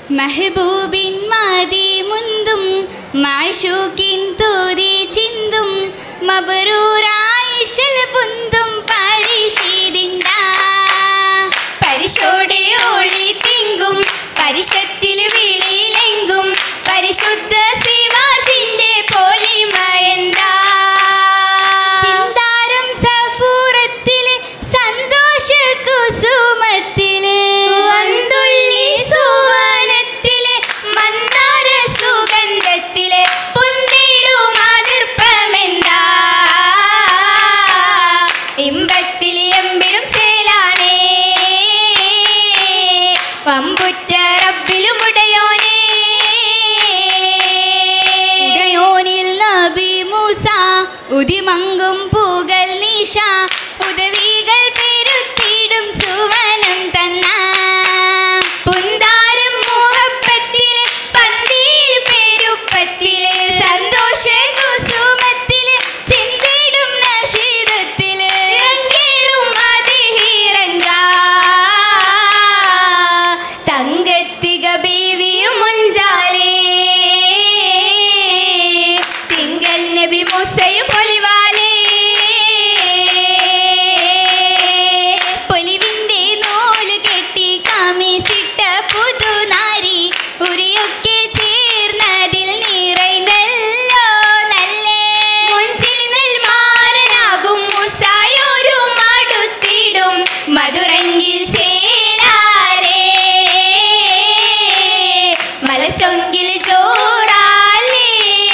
മെഹബൂബിൻ മാതി മുന്തും മാഷൂക്കിൻ തൂതി ചിന്തും മബറൂറായിഷൽ പുന്തും പരിശീതിണ്ട പരിശോടെ ഓളി തിങ്കും പരിശത്തിൽ വിളിയിലെങ്കും പരിശുദ്ധ ശിവാജിന്റെ പോലിമയന്താ ചിന്താരം സഫൂറത്തില് സന്തോഷ കുസുമത്തില് വന്തുള്ളി സുവനത്തില് മന്ദാര സുഗന്ധത്തില് പൊന്തിടും അതിർപ്പമെന്താ ഇമ്പത്തിൽ എമ്പിടും ചേലാണേ വമ്പുറ്റ റബ്ബിലും ഉടയോനേ ഉടയോനിൽ നബി മൂസ ഉദിമങ്കും പൂകൽ നീഷ ഉദവികൾ പെരുത്തിടും സുവനം തന്ന പുന്താരം മോഹപ്പത്തില് പന്തിയിൽ പെരുപ്പത്തില് സന്തോഷ കുസുമത്തില് ചിന്തിടും നഷീദത്തില് ഇറങ്ങേറും അതിഹിറങ്ക തങ്കത്തിക ബീവിയും മുഞ്ചാലേ തിങ്കൽ നബി മുസയും പൊലിവാലേ പൊലിവിന്റെ നൂല് കെട്ടി കാമിസിട്ട പുതുനാരി ഉരിയൊക്കെ ചേർന്നതിൽ നിറൈന്നല്ലോ നല്ലേ മുഞ്ചിൽ നെൽമാരനാകും മുസായൊരു മടുത്തിടും മധുരങ്കിൽ ചേലാലേ മലച്ചൊങ്കിൽ ചോറാലേ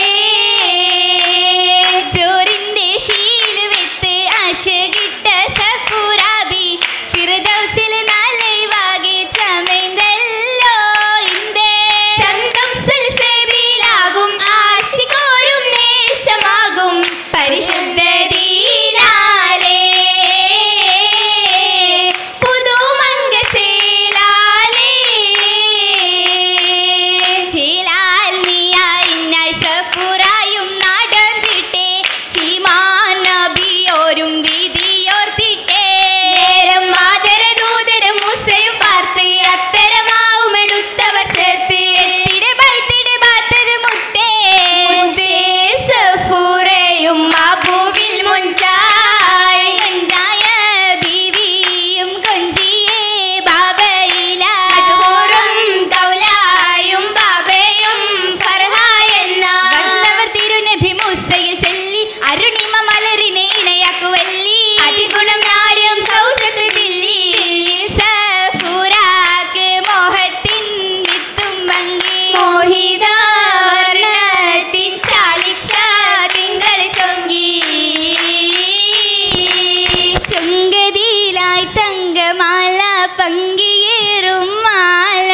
ചോറിന്റെ ശീല് വിത്ത് ആശകിട്ട സഫുറാബി ഫിർദൗസിൽ നാലൈവാകെ ചമൈന്തല്ലോ ഇന്ദേ ചന്തം സൽസബീലാകും ആശികോരും നേശമാകും പരിശുദ്ധ ദീനാലേ പുതുമങ്ക ചേലാലേ ചേലാൽ മിയായിന്നായി സഫുറായും നാടന്തിട്ടേ ചീമാൻ നബിയോരും വിധിയോർത്തിട്ടേ നേരം മാതര ദൂതരം മുസയും പാർത്ത് അത്തരമാവും എടുത്തവർ ചേർത്ത് എത്തിടെ ബൈത്തിടെ ബാത്തത് മുത്തേ മുത്തേ സഫുറയും മാബൂവിൽ മുഞ്ചായി മുഞ്ചായ ബീവിയും കൊഞ്ചിയേ ബാബയില അതുപോറും കൗലായും ബാബയും ഫർഹായെന്ന വന്നവർ തിരുനബി മൂസയിൽ ചെല്ലി അരുണിമ മലരിനെ ഇണയാക്കുവല്ലി അതിഗുണം നാര്യം സൗജത്ത് ദില്ലി ദില്ലിൽ സഫൂറാക്ക് മോഹത്തിൻ വിത്തും ഭംഗി മോഹിത വർണ്ണത്തിൻ ചാലിച്ച തിങ്കൾ ചൊങ്കി ചുങ്കതിയിലായി തങ്കമാല പങ്കിയേറും മാല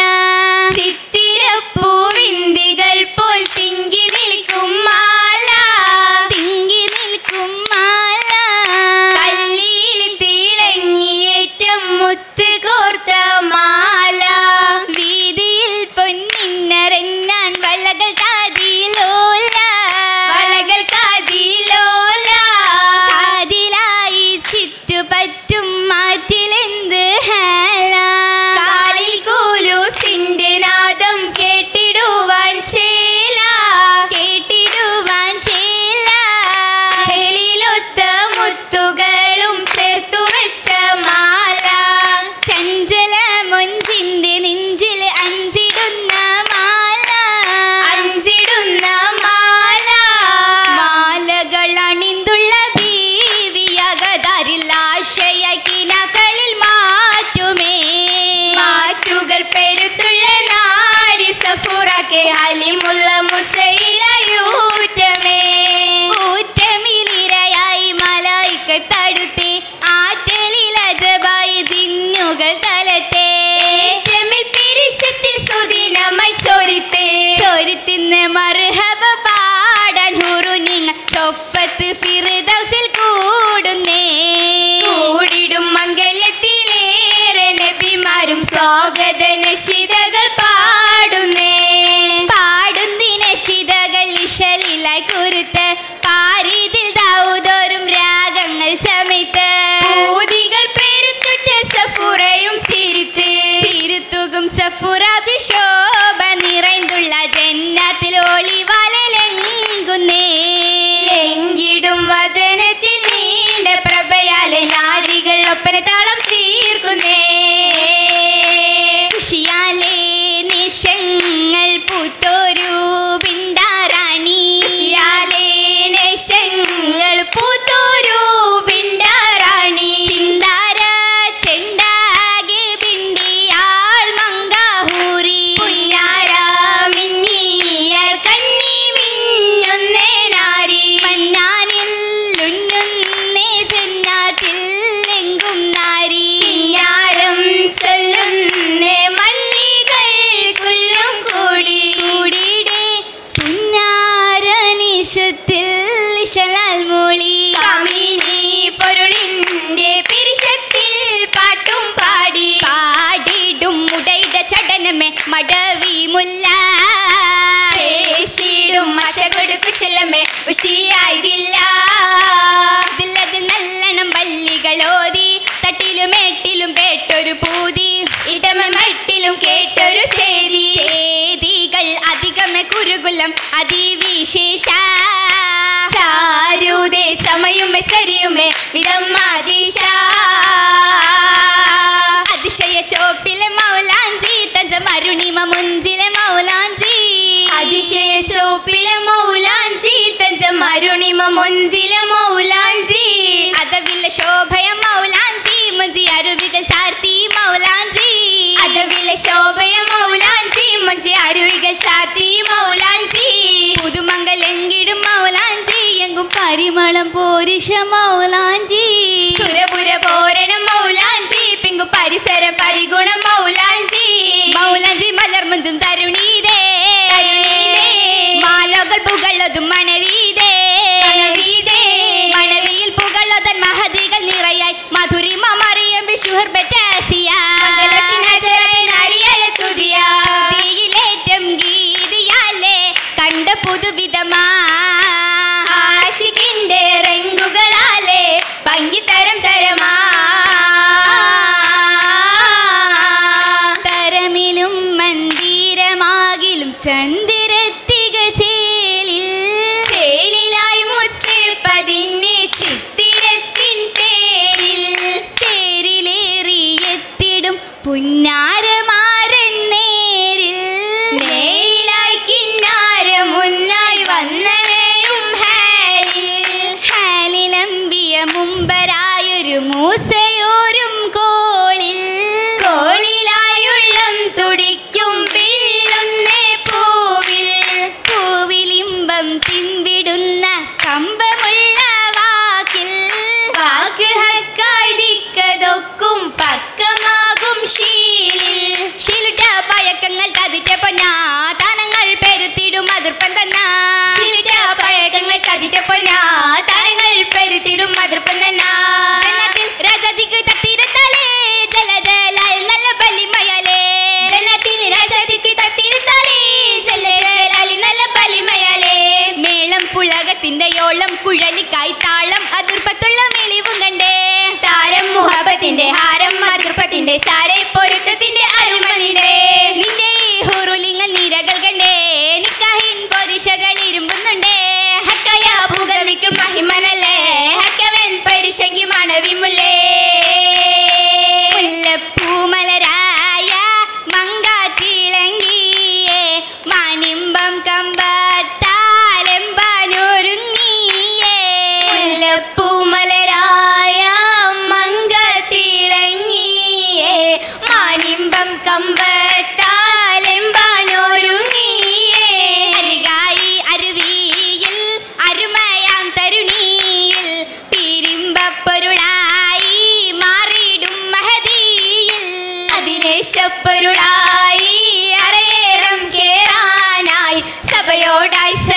ചിത്തിരപ്പൂവിന്തികൾ പോൽ തിങ്കി നിൽക്കും മാല തിങ്കി നിൽക്കും മാല കല്ലിൽ തിളങ്ങിയേറ്റം മുത്ത് കോർത്ത മാല വീതിയിൽ പൊന്നിന്നരഞ്ഞാൻ വളകൾ താതിയിലോല വളകൾ താതിയിലോല കാതിലായി ചുറ്റുപറ്റും മാറ്റിലെന്ത് ഹാല കാലിൽ കൂലൂസിന്റെ നാദം കേട്ടിടുവാൻ ചേല കേട്ടിടുവാൻ ചേല ചേലിലൊത്ത മുത്തുകളും ചേർത്തു വെച്ച മാല ചഞ്ചല മൊഞ്ചിന്റെ നെഞ്ചിൽ അഞ്ചിടുന്ന മാല അഞ്ചിടുന്ന മാല മാലകൾ അണിന്തുള്ള ബീവിയകതാരിൽ ആശയക്കിനകളിൽ മാറ്റുമേ മാറ്റുകൾ പെരുത്തുള്ള നാരി സഫുറക്കെ അലിമുള്ള മുസയിലയൂറ്റമേ ഊറ്റമിലിരയായി മലായിക്ക തടുത്തേ ആറ്റലിൽ അജബായി ദിന്നുകൾ തലത്തേ ഏറ്റമിൽ പിരിശത്തിൽ സുദിനമായി ചോരിത്തേ ചോരിത്തിന്ന് മർഹബ പാടാൻ ഹുറു നിങ്ങൾ തൊഫത്ത് ഫിർദൗസിൽ കൂടുന്നേ കൂടിടും മംഗലത്തിലേറെ നബിമാരും സ്വാഗത നശിതകൾ പാടുന്നേ പാടുന്തിന ശിതകൾ ഇശലിലായി കുരുത്ത് പാരിതിൽ ദൗതോറും രാഗങ്ങൾ ചമയ്ത്ത് പൂതികൾ പെരുത്തുറ്റ സഫുറയും ചിരിത്ത് തിരുത്തുകും സഫുറ ബിഷോഭ മടവി മുല്ല പേശിടും മശകൊടു കുശലമേ ഉഷിയായതില്ല ഇതിലതിൽ നല്ലണം പല്ലികളോതി തട്ടിലും എട്ടിലും പേട്ടൊരു പൂതി ഇടമട്ടിലും കേട്ടൊരു ചേരി ചേതികൾ അധികമേ കുരുകുലം അതിവിശേഷ ചാരൂതേ ചമയുമേ ചരിയുമേ വിധമാദിശ അതിശയ ചോപ്പിലെ മൗലാഞ്ചി തജ മരുണിമ മുഞ്ചിലെ മൗലാഞ്ചി അതിശയ ചോപ്പിലെ മൗലാഞ്ചി തഞ്ച മരുണിമ മൊഞ്ചിലെ മൗലാഞ്ചി അതവില്ല ശോഭയ മൗലാഞ്ചി മുഞ്ചി അരുവികൾ ചാർത്തി മൗലാഞ്ചി അതവിലെ ശോഭയ മൗലാഞ്ചി മഞ്ചി അരുവികൾ ചാത്തി മൗലാഞ്ചി പുതുമംഗലെങ്കിടും മൗലാഞ്ചി എങ്കും പരിമളം പോരിഷ മൗലാഞ്ചി സുരപുര പോരണം മൗലാഞ്ചി പിങ്കു പരിസര പരിഗുണ മൗലാഞ്ചി മൗലാഞ്ചി മലർമുഞ്ചും തരുണീതേ തരുണീതേ. മാലകൾ പുകളതും മണവീതേ മണവീതേ. മണവിയിൽ പുകളതൻ മഹതികൾ നിറയായി മധുരിമ മറിയം വിഷുഹർ മംഗലത്തിനജറായി നാരിയല തുതിയ. തീയിലേറ്റം ഗീതിയാലേ കണ്ട പുതുവിധമാ ആശിക്കിന്റെ റെങ്കുകളാലെ പങ്കിത്തരം തരമാ തരമിലും മന്ദിരമാകിലും ചന്ദിരത്തികൾ ചേലിൽ ചേലിലായി മുത്ത് പതിഞ്ഞ് ചിത്തിരത്തിൻ തേരിൽ തേരിലേറിയെത്തിടും പുന്നാരമാരൻ നേരിൽ നേരിലായി കിന്നാര മുന്നായി വന്നണയും ഹാലിൽ ഹാലിലമ്പിയ മുമ്പരായൊരു മൂസയോരും കോളിൽ കോളിലായുള്ളം തുടിക്കും പിള്ളുന്നേ പൂവിൽ പൂവിലിമ്പം തിമ്പിടുന്ന കമ്പമുള്ള വാക്കിൽ വാക്ക് ഹക്കായിരിക്കതൊക്കും പക്കമാകും ശീലിൽ ശിലുട്ട പഴക്കങ്ങൾ തതിറ്റ പൊന്നാതാനങ്ങൾ പെരുത്തിടും അതിർപ്പം തന്നാ ശിലിട്ട പഴകങ്ങൾ കതിറ്റപ്പൊന്നാ താരങ്ങൾ പെരുത്തിടും അതിർപ്പം തന്നാ ജന്നത്തിൽ രജതിക്ക് തത്തിരുന്നാലേ ജലജലാൽ നല്ല ബലിമയലേ ജന്നത്തിൽ രാജാതിക്ക് തത്തിരുത്താലേ ജല ജലാലി നല്ല ബലിമയാലേ മേളം പുളകത്തിന്റെ യോളം കുഴലിക്കായി താളം അതിർപ്പത്തുള്ള മെളിവും കണ്ടേ താരം മുഹബത്തിന്റെ ഹാരം മാതൃപ്പത്തിന്റെ സാരെ പൊരുത്തത്തിന്റെ അരുമനിടെ നിന്റെ ഈ ഹുറുലിങ്ങൾ നിരകൾ കണ്ടേ നിക്കാഹിൻ പൊരിശകൾ ഇരുമ്പുന്നുണ്ടേ ഹക്കയ ഭൂഗമിക്കും മഹിമനല്ലേ ഹക്കവൻ പരിശങ്കി മണവിമുല്ലേ മുല്ലപ്പൂമലരായ മങ്കാത്തിളങ്ങിയേ മാനിമ്പം കമ്പത്താലെമ്പാനൊരുങ്ങിയേ മുല്ലപ്പൂമലരായ മങ്ക തിളങ്ങിയേ മാനിമ്പം കമ്പത്താലെമ്പാനൊരുങ്ങിയേ അരികായി അരുവിയിൽ അരുമയാം തരുണിയിൽ പിരിമ്പപ്പൊരുളായി മാറിയിടും മഹതിയിൽ അതിനേശപ്പൊരുളായി അറയേറം കേറാനായി സഭയോടായി